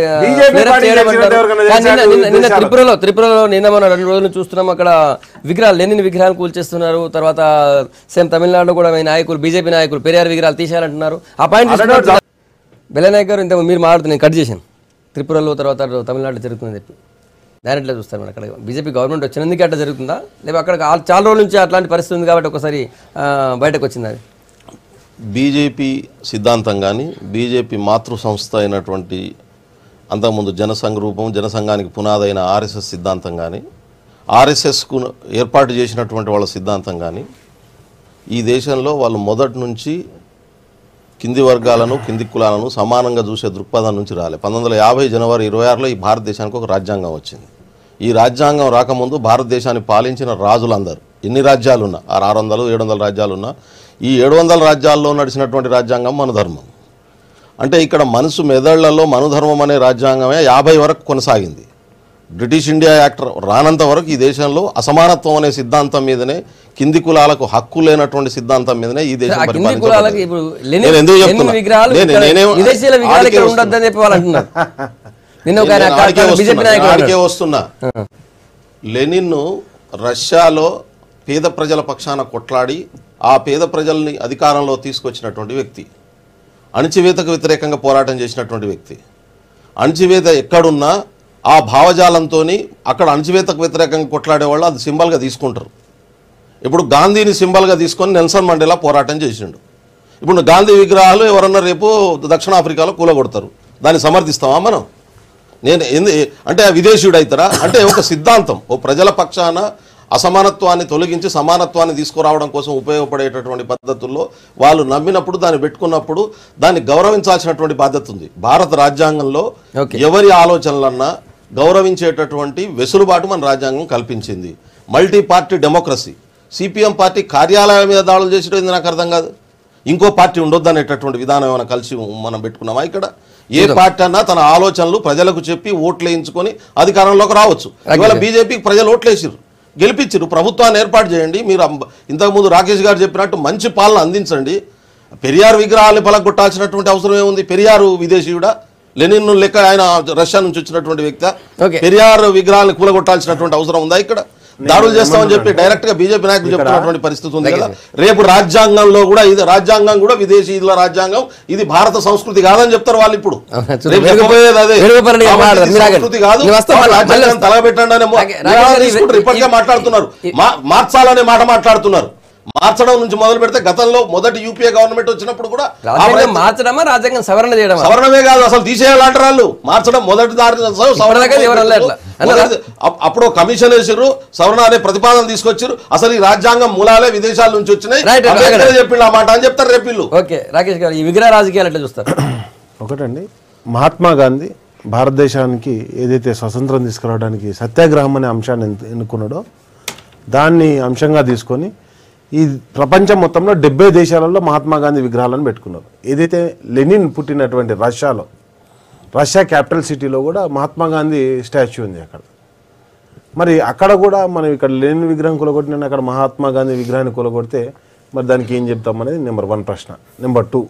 BJP పార్టీ చేసినట్టు ఎవరికైనా నిన్న చేశారు నిన్న దేశాలు? త్రిపురలో త్రిపురలో నిన్న మన రెండు రోజులు చూస్తున్నాం అక్కడ విగ్రహాలు లెనిన్ విగ్రహాలు కూల్చేస్తున్నారు తర్వాత సేమ్ తమిళనాడులో కూడా మీ నాయకులు బీజేపీ నాయకులు పెరియార్ విగ్రహాలు తీసేయాలంటున్నారు ఆ పాయింట్ బెల్లనాయక్ గారు ఇంత మీరు మాట్లాడుతున్నారు నేను కట్ చేశాను త్రిపురలో తర్వాత తమిళనాడులో జరుగుతుందని చెప్పి డైరెక్ట్గా చూస్తారు మన అక్కడ బీజేపీ గవర్నమెంట్ వచ్చినందుకే అట్లా జరుగుతుందా లేదా అక్కడ ఆ- చాలా రోజుల నుంచి అట్లాంటి పరిస్థితి ఉంది కాబట్టి ఒకసారి ఆ, బయటకు వచ్చింది అది బీజేపీ సిద్ధాంతం కానీ బీజేపీ మాతృ సంస్థ అయినటువంటి అంతకుముందు జనసంఘ రూపం జనసంఘానికి పునాదైన ఆర్ఎస్ఎస్ సిద్ధాంతం కానీ ఆర్ఎస్ఎస్కు ఏర్పాటు చేసినటువంటి వాళ్ళ సిద్ధాంతం కానీ ఈ దేశంలో వాళ్ళు మొదటి నుంచి కింది వర్గాలను కింది కులాలను సమానంగా చూసే దృక్పథం నుంచి రాలే పంతొమ్మిది వందల యాభై జనవరి ఇరవై ఆరులో ఈ భారతదేశానికి ఒక రాజ్యాంగం వచ్చింది ఈ రాజ్యాంగం రాకముందు భారతదేశాన్ని పాలించిన రాజులందరూ ఎన్ని రాజ్యాలు ఉన్నా ఆ ఆరు వందలు ఏడు వందల రాజ్యాలు ఉన్నా ఈ ఏడు వందల రాజ్యాల్లో నడిచినటువంటి రాజ్యాంగం మనుధర్మం అంటే ఇక్కడ మనసు మెదళ్లలో మనుధర్మం అనే రాజ్యాంగమే యాభై వరకు కొనసాగింది బ్రిటిష్ ఇండియా యాక్ట్ రానంత వరకు ఈ దేశంలో అసమానత్వం అనే సిద్ధాంతం మీదనే కింది కులాలకు హక్కు లేనటువంటి సిద్ధాంతం మీదనే ఈ దేశం ఆ కింది పరిపాలించబడ్డది. కులాలకి ఇప్పుడు లెనిన్ నేను ఎందుకు లెనిన్ చెప్తున్నా? విగ్రహాలు నేను- ఇక్కడ నేనేం- విదేశీయుల విగ్రహాలు ఆడికే ఇక్కడ వస్తున్నా. ఉండొద్దని చెప్పి వాళ్ళు అంటున్నారు నిన్న ఒక ఆయన నేను ఆడికే బీజేపీ వస్తున్నా. నాయకుడు ఆడికే అన్నాడు. వస్తున్నా లెనిన్ రష్యాలో పేద ప్రజల పక్షాన కొట్లాడి ఆ పేద ప్రజల్ని అధికారంలో తీసుకొచ్చినటువంటి వ్యక్తి అణచివేతకు వ్యతిరేకంగా పోరాటం చేసినటువంటి వ్యక్తి అణచివేత ఎక్కడున్నా ఆ భావజాలంతో అక్కడ అణచివేతకు వ్యతిరేకంగా కొట్లాడే వాళ్ళు అది సింబల్గా తీసుకుంటారు ఇప్పుడు గాంధీని సింబల్గా తీసుకొని నెల్సన్ మండేలా పోరాటం చేసిండు ఇప్పుడు గాంధీ విగ్రహాలు ఎవరన్నా రేపు దక్షిణాఫ్రికాలో కూలగొడతారు దాన్ని సమర్థిస్తామా మనం నేను ఎందు అంటే విదేశీయుడు అవుతారా అంటే ఒక సిద్ధాంతం ఓ ప్రజల పక్షాన అసమానత్వాన్ని తొలగించి సమానత్వాన్ని తీసుకురావడం కోసం ఉపయోగపడేటటువంటి పద్ధతుల్లో వాళ్ళు నమ్మినప్పుడు దాన్ని పెట్టుకున్నప్పుడు దాన్ని గౌరవించాల్సినటువంటి బాధ్యత ఉంది భారత రాజ్యాంగంలో Okay. ఎవరి ఆలోచనలన్నా గౌరవించేటటువంటి వెసులుబాటు మన రాజ్యాంగం కల్పించింది multi party democracy CPM party కార్యాలయాల మీద దాడులు చేసేది నాకు అర్థం కాదు ఇంకో పార్టీ ఉండొద్దు అనేటటువంటి విధానం ఏమైనా కలిసి మనం పెట్టుకున్నామా ఇక్కడ ఏ పార్టీ అన్నా తన ఆలోచనలు ప్రజలకు చెప్పి ఓట్లు వేయించుకొని అధికారంలోకి రావచ్చు ఇవాళ బీజేపీకి ప్రజలు ఓట్లేసారు గెలిపించారు ప్రభుత్వాన్ని ఏర్పాటు చేయండి మీరు అంబ- ఇంతకుముందు రాకేష్ గారు చెప్పినట్టు మంచి పాలన అందించండి పెరియార్ విగ్రహాలు పలగొట్టాల్సినటువంటి అవసరం ఏముంది పెరియారు విదేశీయుడా లెనిన్ లెక్క ఆయన రష్యా నుంచి వచ్చినటువంటి వ్యక్తి Okay. పెరియార్ విగ్రహాలను కూలగొట్టాల్సినటువంటి అవసరం ఉందా ఇక్కడ దాడులు చేస్తామని చెప్పి డైరెక్ట్ గా బీజేపీ నాయకులు చెప్తున్నటువంటి పరిస్థితి ఉంది కదా రేపు రాజ్యాంగంలో కూడా ఇది రాజ్యాంగం కూడా విదేశీయుల రాజ్యాంగం ఇది భారత సంస్కృతి కాదని చెప్తారు వాళ్ళు ఇప్పుడు అవునా, చూడు, రేపు వేణుగోపాల్- చెప్పబోయేది అదే. వేణుగోపాల్ రెడ్డి గారు కాబట్టి మాట్లాడరు, ఇది మీరు ఆగండి. సంస్కృతి కాదు నేను వస్తా, వాళ్ళు మళ్ళీ- రాజ్యాంగం మళ్ళీ- తలబెట్టండి అనే రాకే- రాకేష్ గారు, తీసుకుంటారు ఇవి- ఇప్పటికే ఇవి- మాట్లాడుతున్నారు మా- మార్చాలనే మాట మాట్లాడుతున్నారు మార్చడం నుంచి మొదలు పెడితే గతంలో మొదటి యూపీఏ గవర్నమెంట్ వచ్చినప్పుడు కూడా ఆ రాజ్యాంగం ప్రయత్నం- మార్చడమా రాజ్యాంగం సవరణ చేయడమా సవరణమే కాదు అసలు తీసేయాలంటారు వాళ్ళు మార్చడం మొదటి దారి సవరణ ఇప్పటిదాకా ఎవరు అనలే అట్లా. అన్నారా? మొదటి- అప్- అప్పుడు కమిషన్ వేసిర్రు సవరణ అనే ప్రతిపాదన తీసుకొచ్చారు అసలు ఈ రాజ్యాంగం మూలాలే విదేశాల నుంచి వచ్చినాయి Right, right, అంబేద్కర్ right. చెప్పిండు ఆ మాట అని చెప్తారు రేపు వీళ్ళు ఓకే రాకేష్ గారు ఈ విగ్రహ రాజకీయాలు ఎట్లా చూస్తారు ఒకటండి మహాత్మా గాంధీ భారతదేశానికి ఏదైతే స్వతంత్రం తీసుకురావడానికి సత్యాగ్రహం అనే అంశాన్ని ఎన్- ఎన్నుకున్నాడో దాన్ని అంశంగా తీసుకొని ఈ ప్రపంచం మొత్తంలో డెబ్బై దేశాలలో మహాత్మా గాంధీ విగ్రహాలను పెట్టుకున్నారు ఏదైతే లెనిన్ పుట్టినటువంటి రష్యాలో రష్యా క్యాపిటల్ సిటీలో కూడా మహాత్మా గాంధీ స్టాచ్యూ ఉంది అక్కడ మరి అక్కడ కూడా మనం ఇక్కడ లెనిన్ విగ్రహం కూలగొట్టిన అక్కడ మహాత్మా గాంధీ విగ్రహాన్ని కూలగొడితే మరి దానికి ఏం చెప్తాం అనేది నెంబర్ వన్ ప్రశ్న నెంబర్ టూ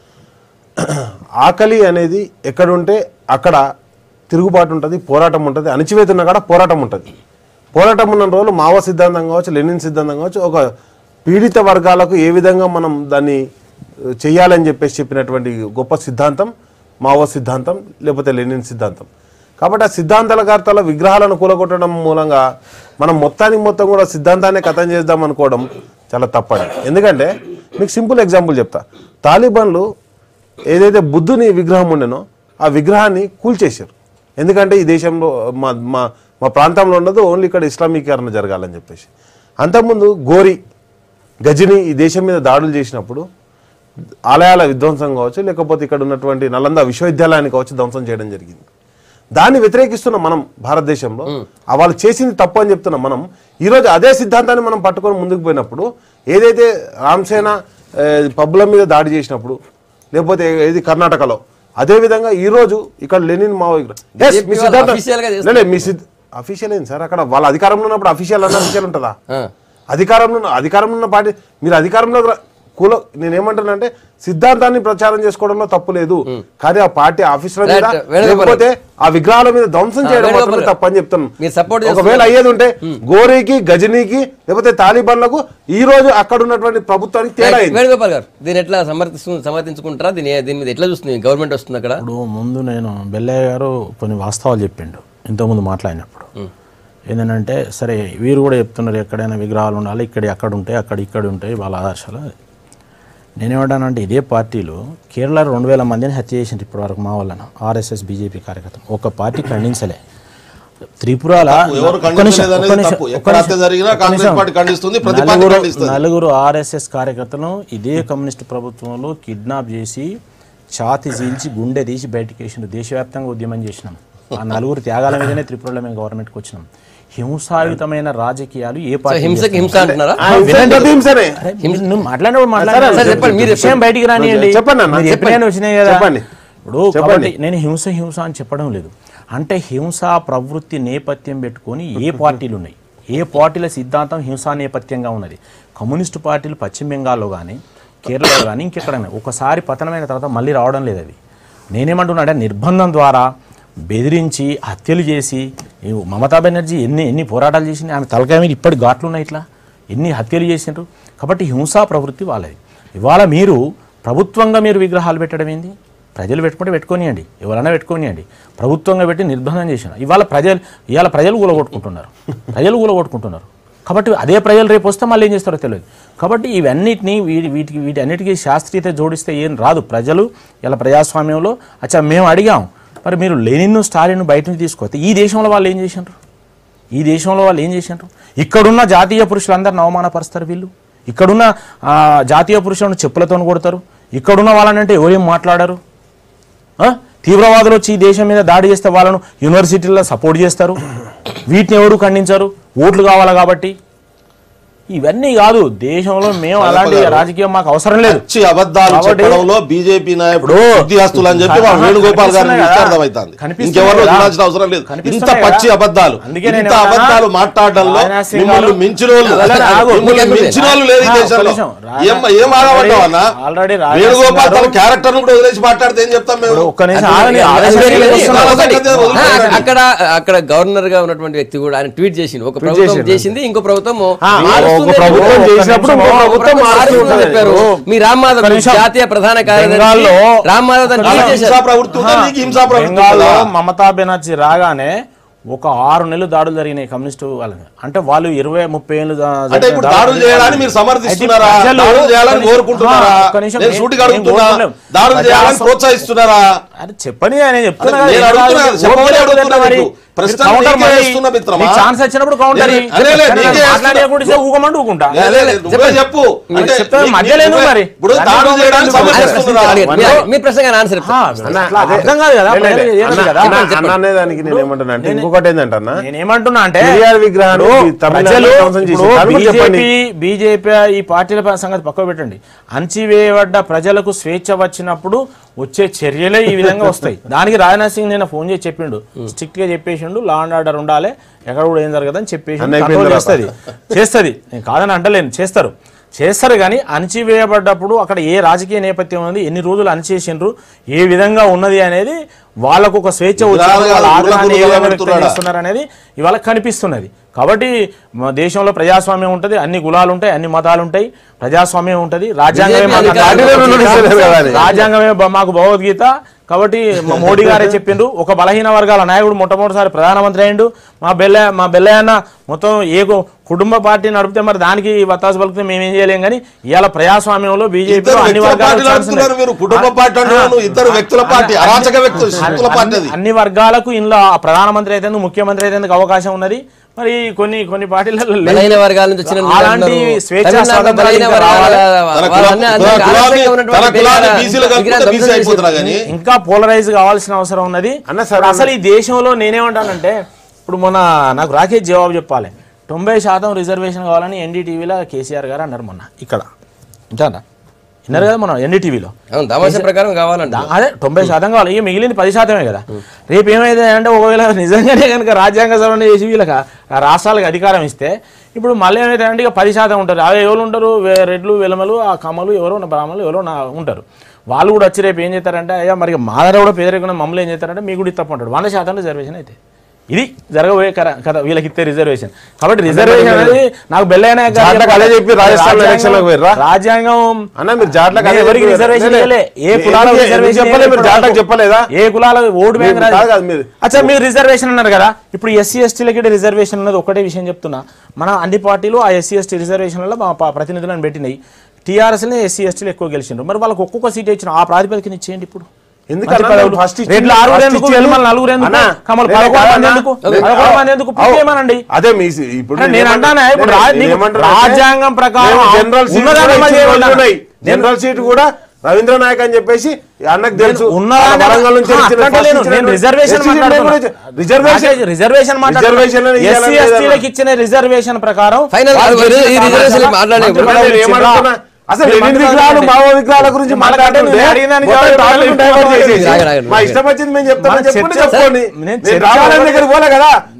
ఆకలి అనేది ఎక్కడుంటే అక్కడ తిరుగుబాటు ఉంటుంది పోరాటం ఉంటుంది అణచివేత ఉన్న కాడ పోరాటం ఉంటుంది పోరాటం ఉన్న రోజులు మావో సిద్ధాంతం కావచ్చు లెనిన్ సిద్ధాంతం కావచ్చు ఒక పీడిత వర్గాలకు ఏ విధంగా మనం దాన్ని ఆ, చెయ్యాలని చెప్పేసి చెప్పినటువంటి గొప్ప సిద్ధాంతం మావో సిద్ధాంతం లేకపోతే లెనిన్ సిద్ధాంతం కాబట్టి ఆ సిద్ధాంతాల కర్తల విగ్రహాలను కూలగొట్టడం మూలంగా మనం మొత్తానికి మొత్తం కూడా సిద్ధాంతాన్ని కథం చేద్దాం అనుకోవడం చాలా తప్పండి ఎందుకంటే మీకు సింపుల్ ఎగ్జాంపుల్ చెప్తా తాలిబాన్లు ఏదైతే బుద్ధుని విగ్రహం ఉండేనో ఆ విగ్రహాన్ని కూల్చేశారు ఎందుకంటే ఈ దేశంలో మా మా మా ప్రాంతంలో ఉన్నది ఓన్లీ ఇక్కడ ఇస్లామీకరణ జరగాలని చెప్పేసి అంతకుముందు గోరి గజని ఈ దేశం మీద దాడులు చేసినప్పుడు ఆలయాల విధ్వంసం కావచ్చు లేకపోతే ఇక్కడ ఉన్నటువంటి నలంద విశ్వవిద్యాలయాన్ని కావచ్చు ధ్వంసం చేయడం జరిగింది దాన్ని వ్యతిరేకిస్తున్నాం మనం భారతదేశంలో ఆ వాళ్ళు చేసింది తప్పు అని చెప్తున్నాం మనం ఈరోజు అదే సిద్ధాంతాన్ని మనం పట్టుకొని ముందుకు పోయినప్పుడు ఏదైతే రామసేన ఏ, పబ్బుల మీద దాడి చేసినప్పుడు లేకపోతే ఏది కర్ణాటకలో అదే విధంగా ఈ రోజు ఇక్కడ లెనిన్ మావో Yes, BJP మీ వాళ్ళు సిద్ధాంతం official గా లే, లే, మీ సిద్ధ అఫీషియల్ ఏంది సార్ అక్కడ వాళ్ళ అధికారంలో ఉన్నప్పుడు అఫీషియల్ అన్న అఫీషియల్ ఉంటుందా ఆ. అధికారంలో ఉన్న- అధికారంలో ఉన్న పార్టీ మీరు అధికారంలో రా- కూల నేనేమంటానంటే సిద్ధాంతాన్ని ప్రచారం చేసుకోవడంలో తప్పు లేదు కానీ ఆ పార్టీ ఆఫీసుల మీద Right. వేణుగోపాల్ లేకపోతే ఆ విగ్రహాల మీద ధ్వంసం ఆ, చేయడం వేణుగోపాల్ మాత్రమే గారు. తప్పు అని చెప్తున్నాను మీరు support ఒకవేళ చేస్తున్నారు. అయ్యేది ఉంటే గోరీకి గజనీకి లేకపోతే తాలిబాన్లకు ఈ రోజు అక్కడ ఉన్నటువంటి ప్రభుత్వానికి తేడా అయింది వేణుగోపాల్ గారు దీన్ని ఎట్లా సమర్థిస్తు సమర్థించుకుంటారా దీని దీని మీద ఎట్లా చూస్తుంది గవర్నమెంట్ వస్తుంది అక్కడ ఇప్పుడు ముందు నేను బెల్లయ్య గారు కొన్ని వాస్తవాలు చెప్పిండు ఇంతకుముందు మాట్లాడినప్పుడు ఏంటంటే సరే వీరు కూడా చెప్తున్నారు ఎక్కడైనా విగ్రహాలు ఉండాలి ఇక్కడ అక్కడ ఉంటాయి అక్కడ ఇక్కడ ఉంటాయి వాళ్ళ ఆదర్శాలు నేనేమంటానంటే ఇదే పార్టీలో కేరళ రెండు వేల మందిని హత్య చేసింది ఇప్పటి వరకు మా వాళ్ళను ఆర్ఎస్ఎస్ బీజేపీ కార్యకర్తలు ఒక పార్టీ ఖండించలే త్రిపురాల ఎవరు ఒక్క నిమిషం, ఖండించలేదు ఒక్క అనేది నిమిషం, తప్పు. ఒక్క ఎక్కడ హత్య నిమిషం, జరిగినా ఒక్క కాంగ్రెస్ నిమిషం. పార్టీ ఖండిస్తుంది, ప్రతి పార్టీ నలుగురు- ఖండిస్తుంది. నలుగురు ఆర్ఎస్ఎస్ కార్యకర్తలను ఇదే కమ్యూనిస్ట్ ప్రభుత్వంలో కిడ్నాప్ చేసి ఛాతి చీల్చి గుండె తీసి బయటికి వేసిన దేశవ్యాప్తంగా ఉద్యమం చేసినాం ఆ నలుగురు త్యాగాల మీదనే త్రిపురలో మేము గవర్నమెంట్కి వచ్చినాం హింసాయుతమైన రాజకీయాలు ఏ సో పార్టీ హింసకి హింస అంటున్నారా ఆ హింస ప్రతి హింసనే. అరే, మీరు- నువ్వు మాట్లాడినప్పుడు సరే, మాట్లాడాలి చెప్పండి, మీరు విషయం బయటికి రానియండి చెప్పండి అన్న, మీరు చెప్పండి. చెప్పినవి వచ్చినాయి కదా చెప్పండి. ఇప్పుడు కాబట్టి నేను హింస హింస అని చెప్పడం లేదు అంటే హింస ప్రవృత్తి నేపథ్యం పెట్టుకొని ఏ పార్టీలు ఉన్నాయి ఏ పార్టీల సిద్ధాంతం హింసా నేపథ్యంగా ఉన్నది కమ్యూనిస్టు పార్టీలు పశ్చిమ బెంగాల్లో కానీ కేరళలో కానీ ఇంకెక్కడైనా ఒకసారి పతనమైన తర్వాత మళ్ళీ రావడం లేదు అవి నేనేమంటున్నా అంటే నిర్బంధం ద్వారా బెదిరించి హత్యలు చేసి ఈ మమతా బెనర్జీ ఎన్ని ఎన్ని పోరాటాలు చేసింది ఆమె తలకాయ మీద ఇప్పటి ఘాట్లు ఉన్నాయి ఇట్లా ఎన్ని హత్యలు చేసిండ్రు కాబట్టి హింసా ప్రవృత్తి వాళ్ళది ఇవాళ మీరు ప్రభుత్వంగా మీరు విగ్రహాలు పెట్టడం ఏంది ప్రజలు పెట్టుకుంటే పెట్టుకోనియండి ఎవరైనా పెట్టుకోనియండి ప్రభుత్వంగా పెట్టి నిర్బంధం చేసిన ఇవాళ ప్రజలు ఇవాళ ప్రజలు కూలగొట్టుకుంటున్నారు ప్రజలు కూలగొట్టుకుంటున్నారు కాబట్టి అదే ప్రజలు రేపు వస్తే మళ్ళీ ఏం చేస్తారో తెలియదు కాబట్టి ఇవన్నిటిని వీటి వీటికి వీటి అన్నిటికీ శాస్త్రీయత జోడిస్తే ఏం రాదు ప్రజలు ఇలా ప్రజాస్వామ్యంలో అచ్చా మేము అడిగాం మరి మీరు లెనిన్ను స్టాలిన్ బయట నుంచి తీసుకొస్తే ఈ దేశంలో వాళ్ళు ఏం చేసినారు ఈ దేశంలో వాళ్ళు ఏం చేసినారు ఇక్కడున్న జాతీయ పురుషులందరిని అవమానపరుస్తారు వీళ్ళు ఇక్కడున్న ఆ, జాతీయ పురుషులను చెప్పులతో కొడతారు ఇక్కడున్న వాళ్ళనంటే ఎవరేం మాట్లాడారు ఆ? తీవ్రవాదులు వచ్చి ఈ దేశం మీద దాడి చేస్తే వాళ్ళను యూనివర్సిటీల్లో సపోర్ట్ చేస్తారు వీటిని ఎవరు ఖండించరు ఓట్లు కావాలి కాబట్టి ఇవన్నీ కాదు దేశంలో మేము అలాంటి రాజకీయం మాకు అవసరం లేదు పచ్చి అబద్ధాలు కాబట్టి- చెప్పడంలో బీజేపీ నాయకుడు ఇప్పుడు- సిద్ధిహస్తులు అని చెప్పి మా ఆ, వేణుగోపాల్ గారిని కనిపిస్తున్నాయి కదా. అర్థమవుతుంది కనిపిస్తున్నాయి ఇంకెవరో కదా. చూడాల్సిన అవసరం లేదు ఇంత కనిపిస్తున్నాయి పచ్చి కదా. అబద్ధాలు అందుకే నేను ఇంత ఏమన్నా- అబద్ధాలు మాట్లాడడంలో రాజనాథ్ సింగ్ మిమ్మల్ని గారు- మించిన వాళ్ళు అలాగే ఆగు. మిమ్మల్ని మీకు మించిన వాళ్ళు లేదు ఈ ఆ, ఒక్క దేశంలో నిమిషం. ఏం ఏం ఆగమంటావు అన్న ఆల్రెడీ రాజనాథ్ వేణుగోపాల్ సింగ్ తన గారు- క్యారెక్టర్ కూడా వదిలేసి మాట్లాడితే ఏం చెప్తాం మేము ఒక్క నిమిషం అది- ఆగండి. అది- ఆగండి. అది- అది- వదిలేయండి. ఒకటి. వదిలేయండి. ఆ, అక్కడ అక్కడ గవర్నర్ గా ఉన్నటువంటి వ్యక్తి కూడా ఆయన ట్వీట్ చేసింది ఒక ప్రభుత్వం చేసింది ఇంకో ప్రభుత్వం ఆ, మారుస్తుంది ఒక ప్రభుత్వం అని చేసినప్పుడు చెప్పారు. ఇంకో ఒక ప్రభుత్వం ప్రభుత్వం మారుతూ మారుతుందని ఉంటది. చెప్పారు మీ రామ్ మాధవ్ ఒక్క నిమిషం. జాతీయ ప్రధాన కార్యదర్శి బెంగాల్లో రామ్ మాధవ్ దాన్ని ట్వీట్ హింసా చేశారు ప్రవృత్తి ఉందా నీకు హింసా ప్రవృత్తి బెంగాల్లో ఉందా? మమతా బెనర్జీ రాగానే ఒక ఆరు నెలలు దాడులు జరిగినాయి కమ్యూనిస్టు వాళ్ళని అంటే వాళ్ళు ఇరవై ముప్పై ఏళ్ళు దా- అంటే ఇప్పుడు దాడులు చేయాలని మీరు సమర్థిస్తున్నారా అయితే ప్రజలు- దాడులు చేయాలని ఒక్క నిమిషం. కోరుకుంటున్నారా ఆ, ఒక్క నిమిషం. నేను నేను- సూటిగా నేను అడుగుతున్నా కోరుకోలేం. దాడులు చేయాలని ప్రజాస్వామ్యం- ప్రోత్సహిస్తున్నారా అరే చెప్పని నేను చెప్తున్నా అరే, కదా, నేను ఏం అడుగుతున్నా, కాదు. చెప్పమని ఓపిక అడుగుతున్నా లేకుండా మరి. నీకు. ప్రశ్న మీరు counter నీకే మరి. వేస్తున్నా మిత్రమా? నీకు ఛాన్స్ వచ్చినప్పుడు కౌంటర్ నేను- అరే, లే, నీకే వేస్తున్నా. ఊకమంటూ ఊకుంటా లే, లే, లే, నువ్వే చెప్పు అంటే చెప్తా, నీ- మధ్యలో ఎందుకు నువ్వే- మరి? ఇప్పుడు దాన్ని దాడులు ఎందుకు చేయడానికి ఎందుకు? ఆయన సమర్థిస్తున్నారా ప్రశ్నించాలి. మీ- మీ ప్రశ్నగా ఆన్సర్ ఆ, అట్లా అర్థం కాదు కదా ప్రజలు చేయలేదు కదా. అన్న అనేదానికి నేను ఏమంటున్నా అంటే ఇంకొకటి ఏంటంటే అన్న నేనేమంటున్నా అంటే పెరియార్ విగ్రహాన్ని ఇప్పుడు తమిళనాడులో ప్రజలు ధ్వంసం చేసి ఇప్పుడు దాని గురించి చెప్పండి. బీజేపీ బీజేపీ ఈ పార్టీల ప- సంగతి పక్కకు పెట్టండి అణచివేయబడ్డ ప్రజలకు స్వేచ్ఛ వచ్చినప్పుడు వచ్చే చర్యలే ఈ విధంగా వస్తాయి దానికి రాజ్నాథ్ సింగ్ నేను ఫోన్ చేసి చెప్పిండు స్ట్రిక్ట్ గా చెప్పేసిండు లా అండ్ ఆర్డర్ ఉండాలి ఎక్కడ కూడా ఏం జరగదని చెప్పేసి అన్న అయిపోయిన కంట్రోల్ తర్వాత. చేస్తుంది చేస్తుంది నేను కాదని అంటలేను చేస్తారు చేస్తారు కానీ అణచివేయబడ్డప్పుడు అక్కడ ఏ రాజకీయ నేపథ్యం ఉంది ఎన్ని రోజులు అణచేసిండ్రు ఏ విధంగా ఉన్నది అనేది వాళ్ళకు ఒక స్వేచ్ఛ వచ్చినప్పుడు వాళ్ళ గుర్రాలు ఆగ్రహాన్ని ఏ గుర్రాలు విధంగా వ్యక్తం పెడుతున్నాడా? చేస్తున్నారు అనేది ఇవాళ కనిపిస్తున్నది కాబట్టి మా దేశంలో ప్రజాస్వామ్యం ఉంటుంది అన్ని కులాలు ఉంటాయి అన్ని మతాలు ఉంటాయి ప్రజాస్వామ్యం ఉంటుంది రాజ్యాంగమే BJP మాకు అధికారంలో అధికారం. ఉంది కదా అది. రాజ్యాంగమే బ- మాకు భగవద్గీత కాబట్టి మా మోడీ గారే చెప్పిండ్రు ఒక బలహీన వర్గాల నాయకుడు మొట్టమొదటిసారి ప్రధానమంత్రి అయిండు మా బెల్ల మా బెల్లయ్యన్న మొత్తం ఏ కు- కుటుంబ పార్టీ నడిపితే మరి దానికి వత్తాసు పలికితే మేమేం చేయలేం కానీ ఇవాళ ప్రజాస్వామ్యంలో బీజేపీ ఇద్దరు అన్ని వ్యక్తుల వర్గాలకు పార్టీలు ఛాన్స్ అడుగుతున్నారు ఉంది. మీరు కుటుంబ పార్టీ అంటున్నారు నువ్వు ఇద్దరు వ్యక్తుల పార్టీ అరాచక వ్యక్తులు శక్తుల పార్టీ అది అన్ని వర్గాలకు ఇందులో ప్రధానమంత్రి అయితే ముఖ్యమంత్రి అయితే అవకాశం ఉన్నది మరి కొన్ని కొన్ని పార్టీలలో లేదు. బలహీన వర్గాల నుంచి వచ్చిన అలాంటి ఉన్నారు. స్వేచ్ఛా తమిళనాడులో స్వాతంత్రాలు బలహీన ఇంకా వర్గాల రావాలి. తన కులం- వాళ్ళన్నీ అందరూ తన కులాన్ని- ఆదర్శంగా ఉన్నటువంటి తన కులాన్ని విగ్రహాలు- బీసీలు కలుపుకుంటే విగ్రహాలు బీసీ ధ్వంసం అయిపోతున్నా చేశారు. కానీ ఇంకా పోలరైజ్ కావాల్సిన అవసరం ఉన్నది అన్న సరే ఇప్పుడు అసలు ఈ దేశంలో నేనేమంటానంటే ఇప్పుడు మొన్న నాకు రాకేష్ జవాబు చెప్పాలి తొంభై శాతం రిజర్వేషన్ కావాలని ఎన్డీటీవీలో కేసీఆర్ గారు అన్నారు మొన్న ఇక్కడ ఇంటారా విన్నారు కదా మన ఎన్డీటీవీలో అవును తమాషా ప్రకారం కావాలంట దా- అదే తొంభై శాతం కావాలి ఇక మిగిలింది పది శాతమే కదా రేపు ఏమైతే అంటే ఒకవేళ నిజంగానే కనుక రాజ్యాంగ సవరణ చేసి వీళ్ళకి ఆ- ఆ రాష్ట్రాలకు అధికారం ఇస్తే ఇప్పుడు మళ్ళీ ఏమైతే అంటే ఇక పది శాతం ఉంటారు అవి ఎవరు ఉంటారు వే- రెడ్లు వెలమలు ఆ కమ్మలు ఎవరో నా బ్రాహ్మణులు ఎవరో నా ఉంటారు వాళ్ళు కూడా వచ్చి రేపు ఏం చేస్తారంటే అయ్యా మరి ఇక మా దగ్గర కూడా పేదరికం మమ్మల్ని ఏం చేస్తారంటే మీకు కూడా ఇది తప్పు ఉంటాడు వంద శాతం రిజర్వేషన్ అయితే ఇది జరగబోయే కర కదా వీళ్ళకి ఇస్తే రిజర్వేషన్ కాబట్టి రిజర్వేషన్ అనేది నాకు బెల్లైన జాట్లకు అదే చెప్పి రాజస్థాన్ ఎలక్షన్లకు పోయిర్రా? రాజ్యాంగం అన్న మీరు జాట్లకు అదే ఎవరికి చెప్పి- రిజర్వేషన్ లే, లే. ఇవ్వలే. ఏ ఎందుకు- కులాలకు ఎందుకు రిజర్వేషన్ చెప్పలే మీరు ఇవ్వలే జాట్లకు ఇప్పుడు చెప్పలేదా ఏ కులాల ఓటు బ్యాంక్ మీరు రాదు. కాదు కాదు మీరు. అచ్చా మీరు రిజర్వేషన్ అన్నారు కదా ఇప్పుడు ఎస్సీ ఎస్టీలకి రిజర్వేషన్ ఉన్నది ఒకటే విషయం చెప్తున్నా మన అన్ని పార్టీలు ఆ ఎస్సీ ఎస్టీ రిజర్వేషన్లలో మా ప- ప్రతినిధులను పెట్టినాయి టీఆర్ఎస్ని ఎస్సీ ఎస్టీలు ఎక్కువ గెలిచిండ్రు మరి వాళ్ళకి ఒక్కొక్క సీట్ ఇచ్చిన ఆ ప్రాతిపదికన ఇచ్చేయండి ఇప్పుడు ఎందుకన్నా మంత్రి పదవులు. మేము first ఇచ్చింది- రెడ్లు ఆరుగురు first ఎందుకు ఇచ్చింది- వెలుమల నలుగురు ఎందుకు అన్నా, కమల్ లే, పదకొండు కాదన్నా. మంది ఎందుకు పదకొండు మంది ఎందుకు అవు. పిచ్చేయమనండి అదే మీ ఇప్పుడు అంటే నేను అంటానా ఇప్పుడు రా- నేను నీకు ఏమంటున్నా అంటే రాజ్యాంగం ప్రకారం మేము జనరల్ సీట్ ఉన్నదాన్ని కూడా అమలు ఇచ్చిన చేయాలన్నా. రోజులు ఉన్నాయి. జనరల్ సీట్ కూడా రవీంద్ర నాయక్ అని చెప్పేసి అన్నకు తెలుసు ఉన్నదాన్ని ఆ వరంగల్ నుంచి ఆ, ఇచ్చిన అట్లా first లేను. ఇచ్చిన నేను రిజర్వేషన్ SC మాట్లాడుతున్నా. కూడా రిజర్వేషన్ రాకేష్, రిజర్వేషన్ రిజర్వేషన్ అని ఎస్సీ ఇయ్యాలని ఎస్టీలకు లేదన్నా. ఇచ్చిన రిజర్వేషన్ ప్రకారం ఫైనల్ వాళ్ళు ఈ చేసిన రిజర్వేషన్ సమాచారం మాట్లాడే మంత్రి ఇప్పుడు పదవులు నేను ఇచ్చిండ్రా? ఏమంటున్నా? అసలు మీరు లెనిన్ మంత్రి విగ్రహాలు పదవులు మావో విగ్రహాల గురించి మళ్ళా మాట్లాడుతుంటే నేను అడిగిన దానికి మొత్తం జవాబు టాపిక్ ఇవ్వాలి. డైవర్ట్ చేసేసి. ఆగండి, ఆగండి. మా ఇష్టం వచ్చింది మేము చెప్తామని మన చెప్పుకుంటే చర్చ- చెప్పుకోండి నేను నేను చర్చ- రామారాయణ దగ్గరికి పోలే కదా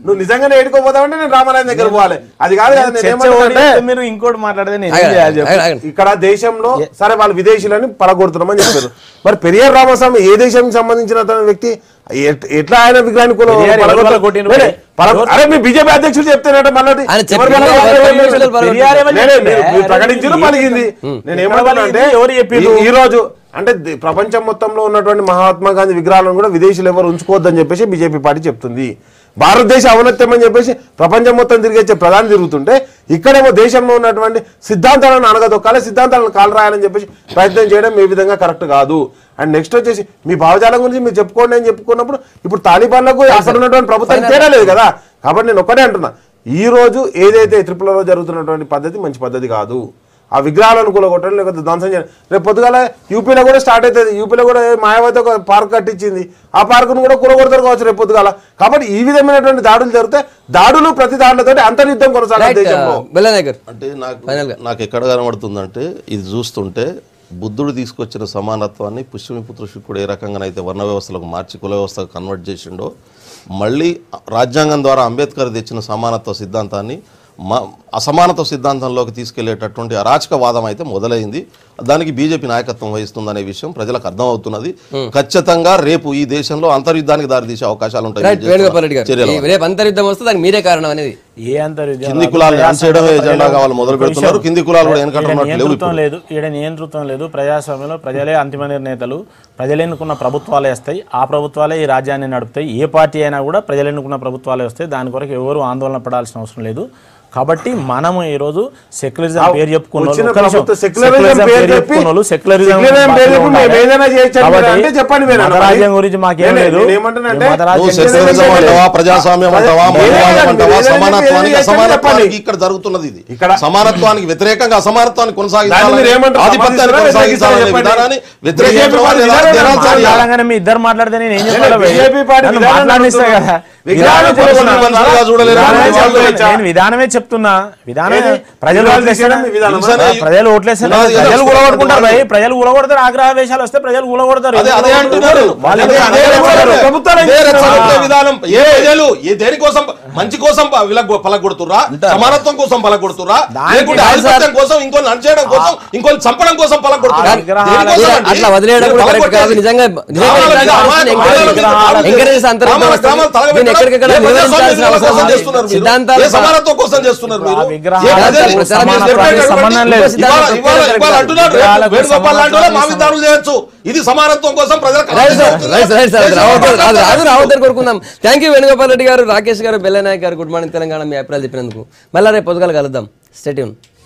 నువ్వు నిజంగానే ఏడుకోపోతావంటే నేను రామారాయణ దగ్గర పోవాలి అది కాదు కదా నేను చర్చ ఏమంటున్నా అంటే, ఓడిస్తే మీరు ఇంకోటి మాట్లాడితే నేను ఏం ఆగండి, చేయాలి చెప్పు? ఆగండి, ఆగండి. ఇక్కడ దేశంలో సరే వాళ్ళు విదేశీయులని పడగొడుతున్నామని చెప్పారు మరి పెరియార్ రామస్వామి ఏ దేశానికి సంబంధించిన అతని వ్యక్తి ఎట్- ఎట్లా ఆయన విగ్రహాన్ని కొల- పెరియార్ ఎవరు పడగొట్ట- పడగొట్టిండ్రు? వేరే, పడగొ- అరే మీ బీజేపీ అధ్యక్షుడు చెప్తారట మళ్ళీ ఆయన చెప్పిన పర్మిషన్లు పడగొట్టారు. పెరియార్ ఎవరు నేనే, మీరు- చెప్పారు? మీరు ప్రకటించారు పలిగింది నేను ఏమంటున్నా అంటే ఎవరు చెప్పిండ్రు? ఈ- ఈ రోజు అంటే ది- ప్రపంచం మొత్తంలో ఉన్నటువంటి మహాత్మా గాంధీ విగ్రహాలను కూడా విదేశీయులు ఎవరు ఉంచుకోవద్దని చెప్పేసి బీజేపీ పార్టీ చెప్తుంది భారతదేశ ఔన్నత్యం అని చెప్పేసి ప్రపంచం మొత్తం తిరిగేచ్చే ప్రధాని తిరుగుతుంటే ఇక్కడేమో దేశంలో ఉన్నటువంటి సిద్ధాంతాలను అనగదొక్కాలి సిద్ధాంతాలను కాలరాయాలని చెప్పేసి ప్రయత్నం చేయడం ఏ విధంగా కరెక్ట్ కాదు అండ్ నెక్స్ట్ వచ్చేసి మీ భావజాలం గురించి మీరు చెప్పుకోండి అని చెప్పుకున్నప్పుడు ఇప్పుడు తాలిబాన్లకు అక్కడ ఉన్నటువంటి ప్రభుత్వం తేడా లేదు కదా కాబట్టి నేను ఒక్కటే అంటున్నా ఈ రోజు ఏదైతే త్రిపులలో జరుగుతున్నటువంటి పద్ధతి మంచి పద్ధతి కాదు ఆ విగ్రహాలను కూలగొట్టడం లేకపోతే ధ్వంసం చేయడం రేపు పొద్దుగాల యూపీలో కూడా స్టార్ట్ అవుతుంది యూపీలో కూడా మాయావతి ఒక పార్క్ కట్టించింది ఆ పార్కును కూడా కూలగొడతారు కావచ్చు రేపు పొద్దుగాల కాబట్టి ఈ విధమైనటువంటి దాడులు జరిగితే దాడులు ప్రతి దాడులతో అంతర్యుద్ధం కొనసాగాలి దేశంలో బెల్లనాయకర్ అంటే నాకు నాకు ఎక్కడ కనబడుతుందంటే ఇది చూస్తుంటే బుద్ధుడు తీసుకొచ్చిన సమానత్వాన్ని పుష్యమిపుత్ర శుక్రుడు ఏ రకంగానైతే వర్ణ వ్యవస్థలకు మార్చి కుల వ్యవస్థకు కన్వర్ట్ చేసిండో మళ్ళీ రాజ్యాంగం ద్వారా అంబేద్కర్ తెచ్చిన సమానత్వ సిద్ధాంతాన్ని మా అసమానత్వ సిద్ధాంతంలోకి తీసుకెళ్లేటటువంటి అరాచకవాదం అయితే మొదలైంది దానికి బీజేపీ నాయకత్వం వహిస్తుందనే విషయం ప్రజలకు అర్థమవుతున్నది ఖచ్చితంగా రేపు ఈ దేశంలో అంతర్యుద్ధానికి దారితీసే అవకాశాలు ఉంటాయి రైట్ ఈ వేణుగోపాల్ రెడ్డి గారు చర్యల ఈ రేపు అంతర్యుద్ధం వస్తే దానికి మీరే కారణం అనేది ఏ అంతర్యుద్ధం కింది రాదు. కులాలు ప్రజా అణచేయడమే సంఘాలు ఎజెండాగా వాళ్ళు మొదలు ఒక పెడుతున్నారు. విషయం. కింది కులాలు కూడా వెనకట ఈడ ఉన్నట్టు లేవు నియంతృత్వం ఇప్పుడు. లేదు ఈడ నియంతృత్వం లేదు ప్రజాస్వామ్యంలో ప్రజలే అంతిమ నిర్ణేతలు ప్రజలు ఎన్నుకున్న ప్రభుత్వాలే వస్తాయి ఆ ప్రభుత్వాలే ఈ రాజ్యాన్ని నడుపుతాయి ఏ పార్టీ అయినా కూడా ప్రజలు ఎన్నుకున్న ప్రభుత్వాలే వస్తాయి దాని కొరకు ఎవరు ఆందోళన పడాల్సిన అవసరం లేదు కాబట్టి మనము ఈ రోజు సెక్యులరిజం ఆ పేరు చెప్పుకున్న వాళ్ళు- వచ్చిన ఒక్క నిమిషం. ప్రభుత్వం సెక్యులరిజం సెక్యులరిజం పేరు పేరు చెప్పి చెప్పుకున్న వాళ్ళు సెక్యులరిజం సెక్యులరిజం పేరు చెప్పి పార్టీలో మేము ఏదైనా చేయొచ్చు అని కాబట్టి అంటే చెప్పండి మీరు అన్న మతరాజ్యం మరి. గురించి మాకేం నేను- లేదు నేను ఏమంటున్నానంటే మేము మతరాజ్యం నువ్వు సెక్యులరిజం సెక్యులరిజం అంటే- అంటావా ప్రజాస్వామ్యం అంటావా ఏదైనా మౌలికవాదం మీరు అంటావా ఏదైనా సమానత్వానికి మీరు అసమానత్వానికి చెప్పండి. ఇక్కడ జరుగుతున్నది ఇది ఇక్కడ- సమానత్వానికి వ్యతిరేకంగా అసమానత్వాన్ని దాన్ని కొనసాగించాలని మీరు ఏమంటారు? ఆధిపత్యాన్ని సమర్థిస్తారా? కొనసాగించాలనే వ్యతిరేకిస్తారా? విధానాన్ని చెప్పండి. వ్యతిరేకించడం BJP లేదా విధానం దినాలు మాట్లాడాలి. చేయాలి. మాట్లాడగానే మీ ఇద్దరు మాట్లాడితే నేను ఏం నేను చెప్పాలి భయ్? BJP పార్టీ నన్ను విధానం మాట్లాడిస్తా చెప్తున్నా. కదా విగ్రహాలు విధానం చెప్తున్నా. చెప్తున్నా. మనుషులుగా చూడలేరు. విధానమే వాళ్ళు చెప్తున్నా. వచ్చా? నేను విధానమే చెప్తున్నా విధానం ఏది? ప్రజలు విగ్రహాలు ఓట్లేసారు తీసేయడం విధానమా? హింసనే ప్రజలు ఓట్లేసారు పునాది ప్రజలు ఎలా కూలగొట్టుకుంటారు భయ్ వాళ్ళు- ప్రజలు కూలగొడతారు ఆగ్రహవేశాలు వస్తే ప్రజలు కూలగొడతారు అదే అదే అంటున్నారు వాళ్ళు అదే అదే అదే కూలగొడతారు. అంటున్నారు. ప్రభుత్వాలు ఇదే ఇస్తున్నారు. రెచ్చగొట్టే విధానం ఏ ప్రజలు ఏ దేనికోసం మంచి కోసం ప- వీళ్ళకు పలగొడుతురా సమానత్వం కోసం పలగొడుతురా దానికి లేకుంటే కాదు సార్. ఆధిపత్యం కోసం ఇంకోని అణచేయడం కోసం ఇంకోని చంపడం కోసం పలగొడుతురా ఆ విగ్రహాల- దేనికోసం అండి? అట్లా వదిలేయడం కూడా కరెక్ట్ కాదు పలగొట్టేది. నిజంగా గ్రామాల మీద అమాయక ప్రజల మీద దాడులు ఎంకరేజ్ చేసి, గ్రామాల- గ్రామాల తలగబెట్టడం, ఎక్కడికక్కడ ఏ ప్రజాస్వామ్య నిరోధించాల్సిన విలువల అవసరం కోసం ఉంది. చేస్తున్నారు మీరు? సిద్ధాంతాలు ఏ సమానత్వం కోసం చేస్తున్నారు మీరు? ఆ ఏ విగ్రహాలకు ప్రజలు- సమానత్వానికి మీరు సంబంధం లేదు. ఇవాళ- ఇవాళ- ఇవాళ అంటున్నారు విగ్రహాలకు వేణుగోపాల్ లాంటి వాళ్ళు మా సమానత్వానికి మీద దాడులు చేయొచ్చు ఇది సమానత్వం కోసం ప్రజలకు రైట్ సార్ అవుతుంది. రైట్ రైట్ సార్ దేశం రావద్దు మాట్లాడతారు. రాదు రాదు రావద్దని కోరుకుందాం థ్యాంక్ యూ వేణుగోపాల్ రెడ్డి గారు రాకేష్ గారు బెల్లనాయక్ గారు గుడ్ మార్నింగ్ తెలంగాణ మీ అభిప్రాయాలు చెప్పినందుకు మళ్ళీ రేపు పొద్దుగాల కలుద్దాం స్టేట్యూన్